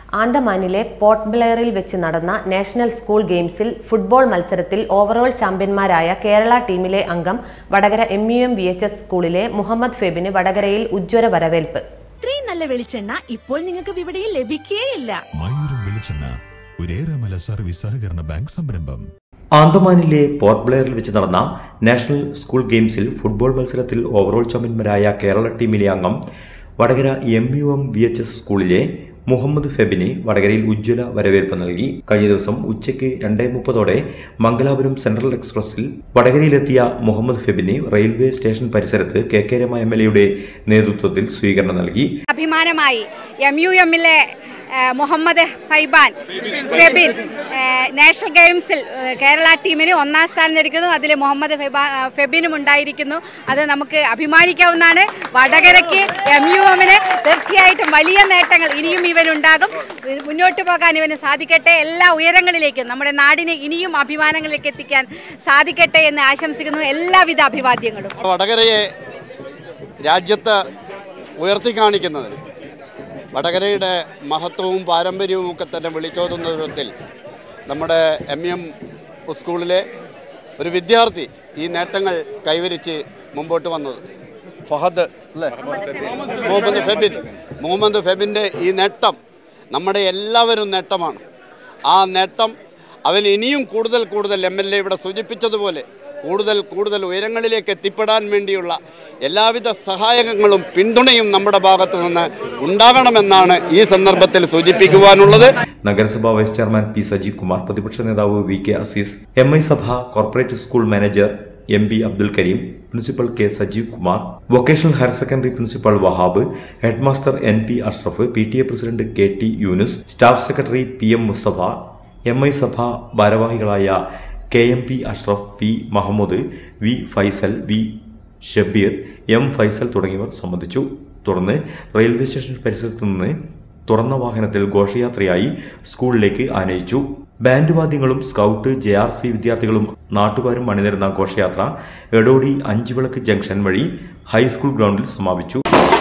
ആൻഡമാനിലെ port ബ്ലെയറിൽ വെച്ച് നടന്ന നാഷണൽ സ്കൂൾ ഗെയിംസിൽ ഫുട്ബോൾ മത്സരത്തിൽ ഓവറോൾ ചാമ്പ്യന്മാരായ കേരള ടീമിലെ അംഗം Vadakara M U M V H S സ്കൂളിലെ മുഹമ്മദ് ഫെബിന് വടകരയിൽ ഉജ്ജ്വല വരവേൽപ്പ് ഇത്രയും നല്ല വെളിച്ചെണ്ണ ഇപ്പോൾ നിങ്ങൾക്ക് വിപണിയിൽ ലഭിക്കുകയില്ല മയൂരം വെളിച്ചെണ്ണ ഒരേറെമല സർവീസ് സഹകരണ ബാങ്ക് സംരംഭം ആന്തമാനിലെ പോർട്ട് ബ്ലെയറിൽ വെച്ച് നടന്ന നാഷണൽ സ്കൂൾ ഗെയിംസിൽ ഫുട്ബോൾ മത്സരത്തിൽ ഓവറോൾ ചാമ്പ്യന്മാരായ കേരള ടീമിലെ അംഗം Vadakara M U M V H S സ്കൂളിലെ മുഹമ്മദ് ഫെബിന് വടകരയിൽ ഉജ്ജ്വല വരവേൽപ്പ് നൽകി കഴിഞ്ഞ ദിവസം ഉച്ചയ്ക്ക് രണ്ടേ മുപ്പതോടെ മംഗലാപുരം സെൻട്രൽ എക്സ്പ്രസിൽ വടകരയിലെത്തിയ മുഹമ്മദ് ഫെബിന് റെയിൽവേ സ്റ്റേഷൻ പരിസരത്ത് K K Rama M L എയുടെ നേതൃത്വത്തിൽ സ്വീകരണം നൽകി അഭിമാനമായി എം യു എമ്മിലെ മുഹമ്മദ് ഫൈബാൻ ഫെബിൻ ഏ, നാഷണൽ ഗെയിംസിൽ ഏ, കേരള ടീമിന് ഒന്നാം സ്ഥാനം നേടിക്കുന്നു അതിൽ മുഹമ്മദ് ഫെബാ ഫെബിനും ഉണ്ടായിരിക്കുന്നു അത് നമുക്ക് അഭിമാനിക്കാവുന്നതാണ് വടകരയ്ക്ക് എം യു എമ്മിന് തീർച്ചയായിട്ടും വലിയ നേട്ടങ്ങൾ ഇനിയും ഇവനുണ്ടാകും മുന്നോട്ട് പോകാൻ ഇവന് സാധിക്കട്ടെ എല്ലാ ഉയരങ്ങളിലേക്കും നമ്മുടെ നാടിനെ ഇനിയും അഭിമാനങ്ങളിലേക്ക് എത്തിക്കാൻ സാധിക്കട്ടെ എന്ന് ആശംസിക്കുന്നു എല്ലാവിധ അഭിവാദ്യങ്ങളും വടകരയെ രാജ്യത്ത് ഉയർത്തിക്കാണിക്കുന്നതിന് വടകരയുടെ മഹത്വവും പാരമ്പര്യവും ഒക്കെ തന്നെ വിളിച്ചോതുന്ന വിധത്തിൽ നമ്മുടെ എം എം സ്കൂളിലെ ഒരു വിദ്യാർത്ഥി ഈ നേട്ടങ്ങൾ കൈവരിച്ച് മുമ്പോട്ട് വന്നത് ഫഹദ് അല്ലേ മുഹമ്മദ് ഫെബിൻ മുഹമ്മദ് ഫെബിൻ്റെ ഈ നേട്ടം നമ്മുടെ എല്ലാവരും നേട്ടമാണ് ആ നേട്ടം അവൻ ഇനിയും കൂടുതൽ കൂടുതൽ എം എൽ എ ഇവിടെ സൂചിപ്പിച്ചതുപോലെ കൂടുതൽ കൂടുതൽ ഉയരങ്ങളിലേക്ക് എത്തിപ്പെടാൻ വേണ്ടിയുള്ള എല്ലാവിധ സഹായങ്ങളും പിന്തുണയും നമ്മുടെ ഭാഗത്തു നിന്ന് ഉണ്ടാകണമെന്നാണ് ഈ സന്ദർഭത്തിൽ സൂചിപ്പിക്കുവാനുള്ളത് നഗരസഭാ vice chairman P Sajeev Kumar പ്രതിപക്ഷ നേതാവ് V K Azeez M I Sabha corporate school manager M B Abdul Kareem principal K Sajeev Kumar vocational higher secondary principal Wahab headmaster N P Ashraf P T A president K T Yunus staff secretary P M Musthafa M I Sabha ഭാരവാഹികളായ K M P Ashraf P Mahammad V Faisal V Shabeer M Faisal തുടങ്ങിയവർ സംബന്ധിച്ചു തുടർന്ന് railway station പരിസരത്തു നിന്ന് തുറന്ന വാഹനത്തിൽ ഘോഷയാത്രയായി സ്കൂളിലേക്ക് ആനയിച്ചു ബാൻഡ് വാദ്യങ്ങളും സ്കൗട്ട് ജെ ആർ സി വിദ്യാർത്ഥികളും നാട്ടുകാരും അണിനിരുന്ന ഘോഷയാത്ര എടോടി അഞ്ചുവിളക്ക് ജംഗ്ഷൻ വഴി ഹൈസ്കൂൾ ഗ്രൗണ്ടിൽ സമാപിച്ചു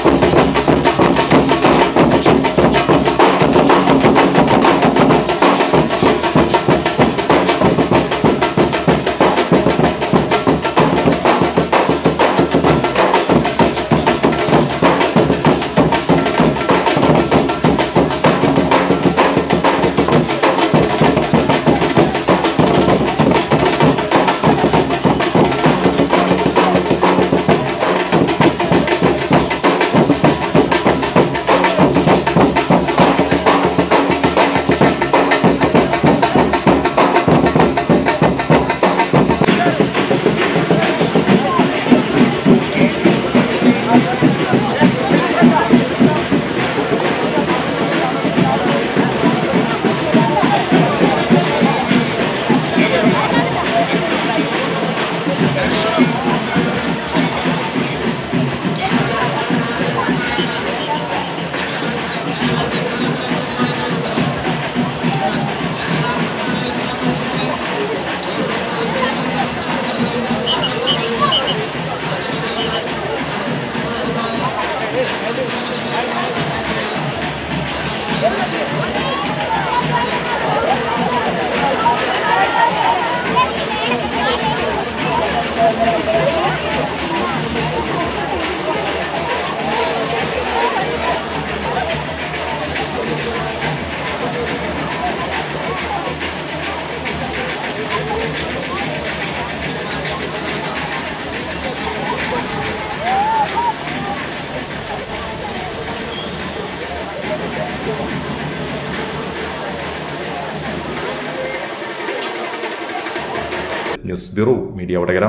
ന്യൂസ് ബ്യൂറോ മീഡിയ വടകര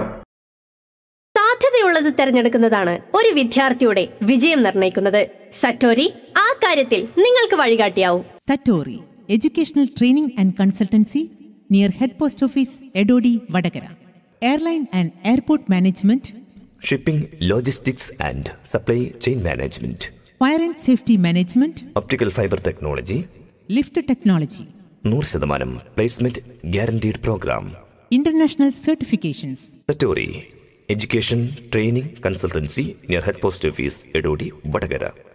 സാധ്യതയുള്ളത് തിരഞ്ഞെടുക്കുന്നതാണ് ഒരു വിദ്യാർത്ഥിയുടെ വിജയം നിർണ്ണയിക്കുന്നത് സറ്റോരി ആ കാര്യത്തിൽ നിങ്ങൾക്ക് വഴികാട്ടിയാവും Satori, Educational Training and Consultancy near Head Post Office, Edodi, Vadagara. Airline and Airport Management, shipping logistics and supply chain management Fire and Safety Management, optical fibre technology Lift Technology, നൂറ് ശതമാനം placement guaranteed programme International Certifications. Satori education training consultancy near head post office Edodi Vadakara